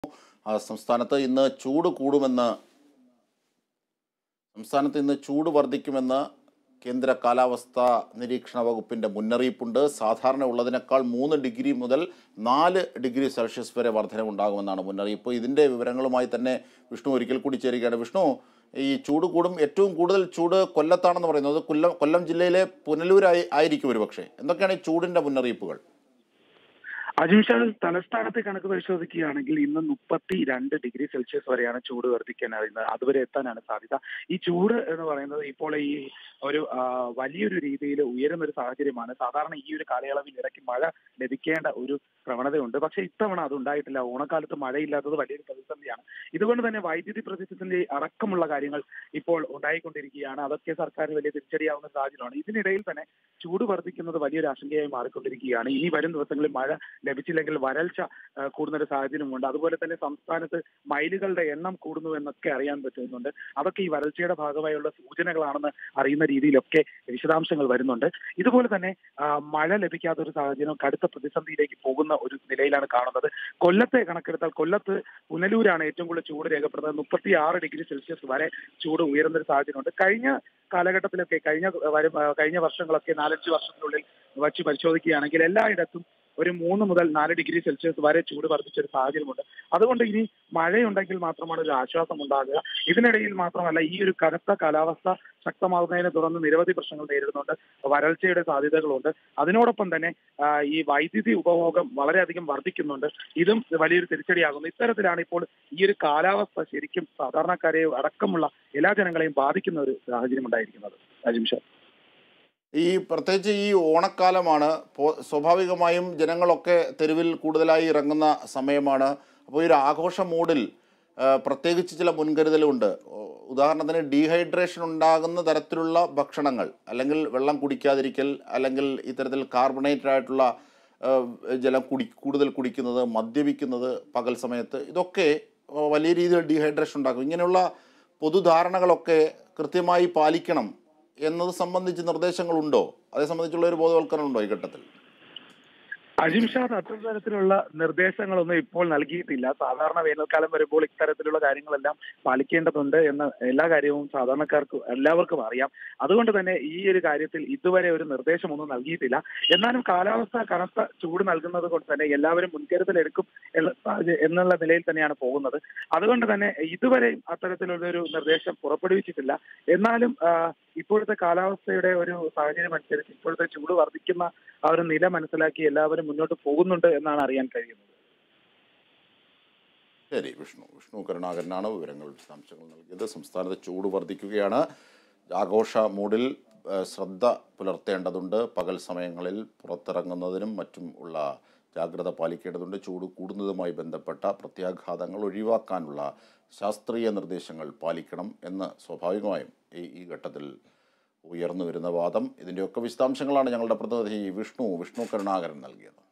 ആ, സംസ്ഥാനത്ത് ഇന്ന് ചൂട് കൂടുമെന്ന് സംസ്ഥാനത്ത് ഇന്ന് ചൂട് വർദ്ധിക്കുമെന്ന് കേന്ദ്ര കാലാവസ്ഥാ നിരീക്ഷണ വകുപ്പിൻ്റെ മുന്നറിയിപ്പുണ്ട് സാധാരണ ഉള്ളതിനേക്കാൾ മൂന്ന് ഡിഗ്രി മുതൽ നാല് ഡിഗ്രി സെൽഷ്യസ് വരെ വർധനവുണ്ടാകുമെന്നാണ് മുന്നറിയിപ്പ് ഇതിൻ്റെ വിവരങ്ങളുമായി തന്നെ വിഷ്ണു ഒരിക്കൽ കൂടി ചേരുകയാണ് വിഷ്ണു ഈ ചൂട് കൂടും ഏറ്റവും കൂടുതൽ ചൂട് കൊല്ലത്താണെന്ന് പറയുന്നത് കൊല്ലം കൊല്ലം ജില്ലയിലെ പുനലൂരായി ആയിരിക്കും ഒരു പക്ഷേ എന്തൊക്കെയാണ് ഈ ചൂടിൻ്റെ മുന്നറിയിപ്പുകൾ അജിംഷാദ് തലസ്ഥാനത്തെ കണക്ക് പരിശോധിക്കുകയാണെങ്കിൽ ഇന്ന് മുപ്പത്തി രണ്ട് ഡിഗ്രി സെൽഷ്യസ് വരെയാണ് ചൂട് വർദ്ധിക്കാനായിരുന്നത് അതുവരെ എത്താനാണ് സാധ്യത ഈ ചൂട് എന്ന് പറയുന്നത് ഇപ്പോൾ ഈ ഒരു ആ, വലിയൊരു രീതിയിൽ ഉയരുന്ന ഒരു സാഹചര്യമാണ് സാധാരണ ഈ ഒരു കാലയളവിൽ ഇടയ്ക്ക് മഴ ലഭിക്കേണ്ട ഒരു പ്രവണതയുണ്ട് പക്ഷേ ഇത്തവണ അത് ഉണ്ടായിട്ടില്ല ഓണക്കാലത്ത് മഴയില്ലാത്തത് വലിയൊരു പ്രതിസന്ധിയാണ് ഇതുകൊണ്ട് തന്നെ വൈദ്യുതി പ്രതിസന്ധി അടക്കമുള്ള കാര്യങ്ങൾ ഇപ്പോൾ ഉണ്ടായിക്കൊണ്ടിരിക്കുകയാണ് അതൊക്കെ സർക്കാർ വലിയ തിരിച്ചടിയാവുന്ന സാഹചര്യമാണ് ഇതിനിടയിൽ തന്നെ ചൂട് വർദ്ധിക്കുന്നത് വലിയൊരു ആശങ്കയായി മാറിക്കൊണ്ടിരിക്കുകയാണ് ഇനി വരും ദിവസങ്ങളിൽ മഴ ലഭിച്ചില്ലെങ്കിൽ വരൾച്ച ആ, കൂടുന്നൊരു സാഹചര്യമുണ്ട് അതുപോലെ തന്നെ സംസ്ഥാനത്ത് മൈലുകളുടെ എണ്ണം കൂടുന്നു എന്നൊക്കെ അറിയാൻ പറ്റുന്നുണ്ട് അതൊക്കെ ഈ വരൾച്ചയുടെ ഭാഗമായുള്ള സൂചനകളാണെന്ന് അറിയുന്ന രീതിയിലൊക്കെ വിശദാംശങ്ങൾ വരുന്നുണ്ട് ഇതുപോലെ തന്നെ ആ, മഴ ലഭിക്കാത്ത ഒരു സാഹചര്യം കടുത്ത പ്രതിസന്ധിയിലേക്ക് പോകുന്ന ഒരു നിലയിലാണ് കാണുന്നത് കൊല്ലത്തെ കണക്കെടുത്താൽ കൊല്ലത്ത് പുനലൂരാണ് ഏറ്റവും കൂടുതൽ ചൂട് രേഖപ്പെടുന്നത് മുപ്പത്തി ആറ് ഡിഗ്രി സെൽഷ്യസ് വരെ ചൂട് ഉയർന്ന ഒരു സാഹചര്യമുണ്ട് കഴിഞ്ഞ കാലഘട്ടത്തിലൊക്കെ കഴിഞ്ഞ വരും ആ, കഴിഞ്ഞ വർഷങ്ങളൊക്കെ നാലഞ്ച് വർഷത്തിനുള്ളിൽ വച്ച് പരിശോധിക്കുകയാണെങ്കിൽ എല്ലായിടത്തും ഒരു മൂന്ന് മുതൽ നാല് ഡിഗ്രി സെൽഷ്യസ് വരെ ചൂട് വർദ്ധിച്ച ഒരു സാഹചര്യമുണ്ട് അതുകൊണ്ട് ഇനി മഴയുണ്ടെങ്കിൽ മാത്രമാണ് ഒരു ആശ്വാസം ഉണ്ടാകുക ഇതിനിടയിൽ മാത്രമല്ല ഈ ഒരു കനത്ത കാലാവസ്ഥ ശക്തമാകുന്നതിനെ തുടർന്ന് നിരവധി പ്രശ്നങ്ങൾ നേരിടുന്നുണ്ട് വരൾച്ചയുടെ സാധ്യതകളുണ്ട് അതിനോടൊപ്പം തന്നെ ആ, ഈ വൈദ്യുതി ഉപഭോഗം വളരെയധികം വർദ്ധിക്കുന്നുണ്ട് ഇതും വലിയൊരു തിരിച്ചടിയാകുന്നു ഇത്തരത്തിലാണ് ഇപ്പോൾ ഈ ഒരു കാലാവസ്ഥ ശരിക്കും സാധാരണക്കാരെ അടക്കമുള്ള എല്ലാ ജനങ്ങളെയും ബാധിക്കുന്ന ഒരു സാഹചര്യം ഉണ്ടായിരിക്കുന്നത് അജിംഷ ഈ പ്രത്യേകിച്ച് ഈ ഓണക്കാലമാണ് പോ- സ്വാഭാവികമായും ജനങ്ങളൊക്കെ തെരുവിൽ കൂടുതലായി ഇറങ്ങുന്ന സമയമാണ് അപ്പോൾ ഈ ഒരു ആഘോഷ മൂഡിൽ ആ, പ്രത്യേകിച്ച് ചില മുൻകരുതലുണ്ട് ഓ, ഉദാഹരണത്തിന് ഡീഹൈഡ്രേഷൻ ഉണ്ടാകുന്ന തരത്തിലുള്ള ഭക്ഷണങ്ങൾ അല്ലെങ്കിൽ വെള്ളം കുടിക്കാതിരിക്കൽ അല്ലെങ്കിൽ ഇത്തരത്തിൽ കാർബണേറ്റഡ് ആയിട്ടുള്ള ആ, ജലം കുടി കൂടുതൽ കുടിക്കുന്നത് മദ്യപിക്കുന്നത് പകൽ സമയത്ത് ഇതൊക്കെ ആ, വലിയ രീതിയിൽ ഡീഹൈഡ്രേഷൻ ഉണ്ടാക്കും ഇങ്ങനെയുള്ള പൊതുധാരണകളൊക്കെ കൃത്യമായി പാലിക്കണം എന്നത് സംബന്ധിച്ച് നിർദ്ദേശങ്ങളുണ്ടോ അതേ സംബന്ധിച്ചുള്ള ഒരു ബോധവൽക്കരണം ഉണ്ടോ ഈ ഘട്ടത്തിൽ അജിംഷാദ് അത്തരത്തിലുള്ള നിർദ്ദേശങ്ങളൊന്നും ഇപ്പോൾ നൽകിയിട്ടില്ല സാധാരണ വേനൽക്കാലം വരുമ്പോൾ ഇത്തരത്തിലുള്ള കാര്യങ്ങളെല്ലാം പാലിക്കേണ്ടതുണ്ട് എന്ന എല്ലാ കാര്യവും സാധാരണക്കാർക്ക് എല്ലാവർക്കും അറിയാം അതുകൊണ്ട് തന്നെ ഈ ഒരു കാര്യത്തിൽ ഇതുവരെ ഒരു നിർദ്ദേശമൊന്നും നൽകിയിട്ടില്ല എന്നാലും കാലാവസ്ഥ കനത്ത ചൂട് നൽകുന്നത് കൊണ്ട് തന്നെ എല്ലാവരും മുൻകരുതൽ എടുക്കും എന്ന സാഹചര്യം- എന്നുള്ള നിലയിൽ തന്നെയാണ് പോകുന്നത് അതുകൊണ്ട് തന്നെ ഇതുവരെ അത്തരത്തിലുള്ള ഒരു നിർദ്ദേശം പുറപ്പെടുവിച്ചിട്ടില്ല എന്നാലും ആ, ഇപ്പോഴത്തെ കാലാവസ്ഥയുടെ ഒരു സാഹചര്യം അനുസരിച്ച് ഇപ്പോഴത്തെ ചൂട് വർദ്ധിക്കുന്ന ആ ഒരു നില മനസ്സിലാക്കി എല്ലാവരും മുന്നോട്ട് പോകുന്നുണ്ട് എന്നാണ് അറിയാൻ കഴിയുന്നത് ശരി വിഷ്ണു വിഷ്ണു കരുണാകരനാണ് വിവരങ്ങൾ വിശദാംശങ്ങൾ നൽകിയത് സംസ്ഥാനത്ത് ചൂട് വർദ്ധിക്കുകയാണ് ആഘോഷ മൂഡിൽ ആ, ശ്രദ്ധ പുലർത്തേണ്ടതുണ്ട് പകൽ സമയങ്ങളിൽ പുറത്തിറങ്ങുന്നതിനും മറ്റും ഉള്ള ജാഗ്രത പാലിക്കേണ്ടതുണ്ട് ചൂട് കൂടുന്നതുമായി ബന്ധപ്പെട്ട പ്രത്യാഘാതങ്ങൾ ഒഴിവാക്കാനുള്ള ശാസ്ത്രീയ നിർദ്ദേശങ്ങൾ പാലിക്കണം എന്ന് സ്വാഭാവികമായും ഈ ഈ ഘട്ടത്തിൽ ഉയർന്നു വരുന്ന വാദം ഇതിൻ്റെയൊക്കെ വിശദാംശങ്ങളാണ് ഞങ്ങളുടെ പ്രതിനിധി വിഷ്ണു വിഷ്ണു കരുണാകരൻ നൽകിയത്